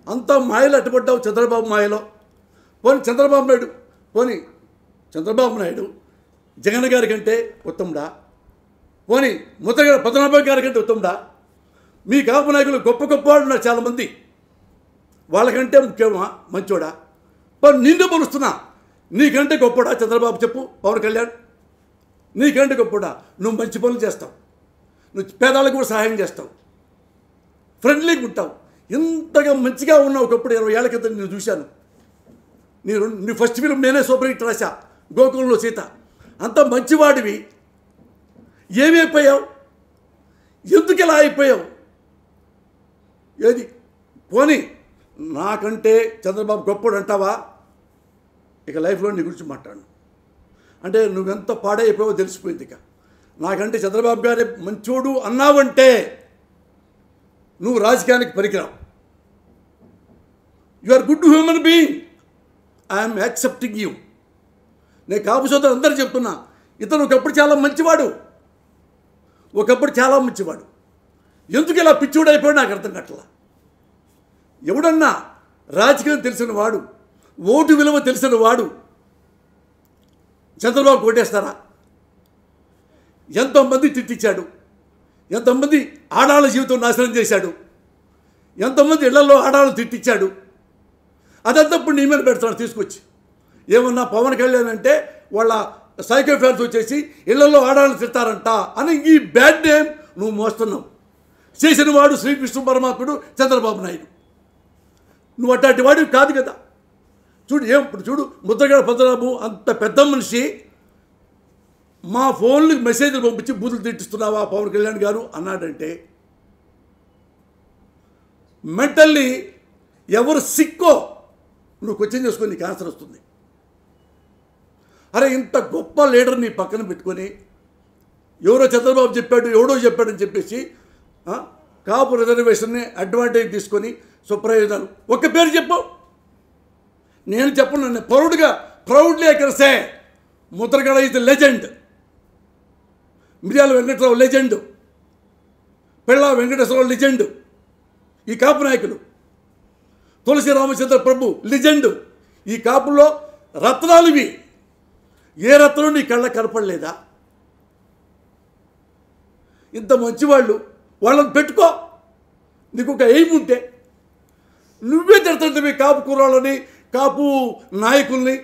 అంతా మాయలో అట్టుపడ్డావు చంద్రబాబు మాయలో పోనీ చంద్రబాబు నాయుడు పోనీ చంద్రబాబు నాయుడు జగన్ గారి కంటే ఉత్తముడా పోనీ ముద్దగారు పద్మనాభం గారి కంటే ఉత్తముడా మీ కాపు నాయకులు గొప్ప గొప్ప వాళ్ళు ఉన్నారు చాలామంది వాళ్ళకంటే ముఖ్యమా మంచోడా పని నిన్ను పొలుస్తున్నా నీకంటే గొప్పడా చంద్రబాబు చెప్పు పవన్ కళ్యాణ్ నీకంటే గొప్పడా నువ్వు మంచి పనులు చేస్తావు నువ్వు పేదలకు కూడా సహాయం చేస్తావు ఫ్రెండ్లీగా ఉంటావు ఇంతగా మంచిగా ఉన్నావు ఒకప్పుడు ఇరవై ఏళ్ళ క్రితం నేను చూశాను నీ రెండు- నీ ఫస్ట్ ఫిలిం నేనే సూపర్ హిట్ రాశా గోకులంలో సీత అంత మంచివాడివి ఏమైపోయావు ఎందుకు ఇలా అయిపోయావు ఏది పోనీ నాకంటే చంద్రబాబు గొప్పడు అంటావా ఇక లైఫ్లో నీ గురించి మాట్లాడు అంటే నువ్వెంత పాడైపోయావో తెలిసిపోయింది ఇక నాకంటే చంద్రబాబు గారే మంచోడు అన్నావంటే నువ్వు రాజకీయానికి పనికిరావు you are good human being I'm accepting you నేను కాపు సోదరు అందరూ చెప్తున్నా ఇతను ఒకప్పుడు చాలా మంచివాడు ఒకప్పుడు చాలా మంచివాడు ఎందుకు ఇలా పిచ్చోడు అయిపోయాడు నాకు అర్థం కట్టలా ఎవడన్నా రాజకీయం తెలిసిన వాడు ఓటు విలువ తెలిసిన వాడు చంద్రబాబు కొట్టేస్తారా ఎంతోమంది తిట్టించాడు ఎంతమంది ఆడాళ్ళ జీవితం నాశనం చేశాడు ఎంతమంది ఇళ్లలో ఆడాళ్ళు తిట్టించాడు అదంతా ఇప్పుడు నీ మీద పెడతాడు తీసుకొచ్చి ఏమన్నా పవన్ కళ్యాణ్ అంటే వాళ్ళ సైకో ఫ్యాన్స్ వచ్చేసి ఇళ్లలో ఆడాళ్ళు తిట్టారంట అని ఈ బ్యాడ్ నేమ్ నువ్వు మోస్తున్నావు చేసిన వాడు శ్రీకృష్ణ పరమాత్ముడు చంద్రబాబు నాయుడు నువ్వు అట్లాంటి వాడివి కాదు కదా చూడు ఏం ఇప్పుడు చూడు ముద్రగడ పద్మనాభం అంత పెద్ద మనిషి మా ఫోన్లకు మెసేజ్లు పంపించి బూతులు తిట్టిస్తున్నావా పవన్ కళ్యాణ్ గారు అన్నాడంటే మెంటల్లీ ఎవరు సిక్కో నువ్వు క్వశ్చన్ చేసుకొని నీకు ఆన్సర్ వస్తుంది అరే ఇంత గొప్ప లీడర్ నీ పక్కన పెట్టుకొని ఎవరో చంద్రబాబు చెప్పాడు ఎవడో చెప్పాడని చెప్పేసి ఆ, కాపు రిజర్వేషన్ని అడ్వాంటేజ్ తీసుకొని సుప్రయోజనాలు ఒక్క పేరు చెప్పు నేను చెప్పను నన్ను ప్రౌడ్గా ప్రౌడ్లీ ఎక్కడసే ముద్రగడ ఇది లెజెండ్ మిర్యాల వెంకటరావు లెజెండ్ పెళ్ళ వెంకటేశ్వరరావు లెజెండ్ ఈ కాపు నాయకులు తులసి రామచంద్ర ప్రభు లిజెండ్ ఈ కాపుల్లో రత్నాలు ఇవి ఏ రత్నం నీ కళ్ళ కనపడలేదా ఇంత మంచివాళ్ళు వాళ్ళని పెట్టుకో నీకు ఒక ఎయిమ్ ఉంటే నువ్వే తిడుతుంటే కాపు కుర్రాళ్ళని కాపు నాయకుల్ని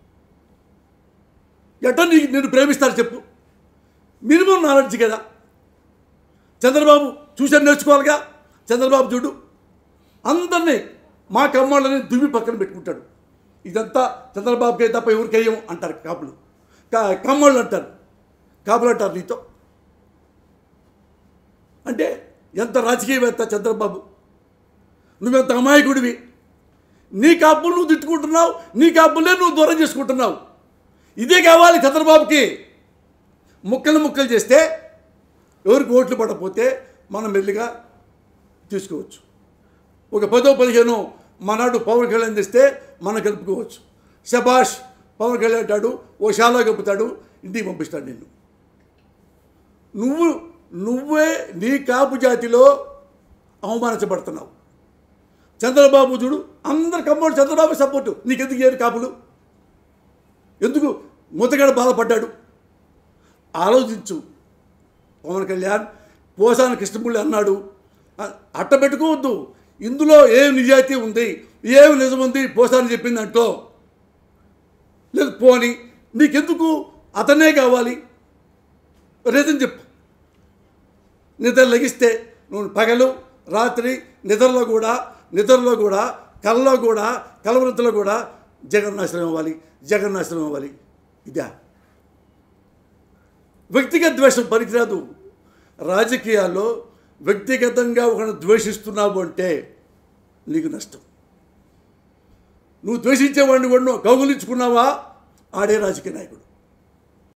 ఎట్లా నీకు నేను ప్రేమిస్తారు చెప్పు మినిమం నాలెడ్జ్ కదా చంద్రబాబు చూసాను నేర్చుకోవాలిగా చంద్రబాబు చూడు అందరినీ మా కమ్మాళ్ళని దువ్వి పక్కన పెట్టుకుంటాడు ఇదంతా చంద్రబాబుకే తప్ప ఎవరికేయం అంటారు కాపులు కా కమ్మళ్ళు అంటారు కాపులు అంటారు నీతో అంటే ఎంత రాజకీయవేత్త చంద్రబాబు నువ్వెంత అమాయకుడివి నీ కాపులు నువ్వు తిట్టుకుంటున్నావు నీ కాపులే నువ్వు దూరం చేసుకుంటున్నావు ఇదే కావాలి చంద్రబాబుకి ముక్కలు ముక్కలు చేస్తే ఎవరికి ఓట్లు పడకపోతే మనం మెల్లిగా తీసుకోవచ్చు ఒక పదో పదిహేను మనాడు పవన్ కళ్యాణ్ తెస్తే మనం కలుపుకోవచ్చు శబాష్ పవన్ కళ్యాణ్ అంటాడు ఓ శాలా కప్పుతాడు ఇంటికి పంపిస్తాడు నిన్ను నువ్వు నువ్వే నీ కాపు జాతిలో అవమానించబడుతున్నావు చంద్రబాబు చూడు అందరు కమ్మోడు చంద్రబాబు సపోర్టు నీకెందుకు ఏరు కాపులు ఎందుకు ముతగడ బాధపడ్డాడు ఆలోచించు పవన్ కళ్యాణ్ పోసాన కృష్ణమూర్తి అన్నాడు అ- అట్ట పెట్టుకోవద్దు ఇందులో ఏం నిజాయితీ ఉంది ఏం నిజం ఉంది పోసాని చెప్పింది అంటో లేదు పోని నీకెందుకు అతనే కావాలి రీజన్ చెప్పు నిద్ర లెగిస్తే నువ్వు పగలు రాత్రి నిద్రలో కూడా నిద్రలో కూడా కళ్ళలో కూడా కలవరంతలో కూడా జగన్నాశనం అవ్వాలి జగన్నాశనం అవ్వాలి ఇదా వ్యక్తిగత ద్వేషం పనికిరాదు రాజకీయాల్లో వ్యక్తిగతంగా ఒకరిని ద్వేషిస్తున్నావు అంటే నీకు నష్టం నువ్వు ద్వేషించేవాడిని కూడా నువ్వు కౌగులించుకున్నావా ఆడే రాజకీయ నాయకుడు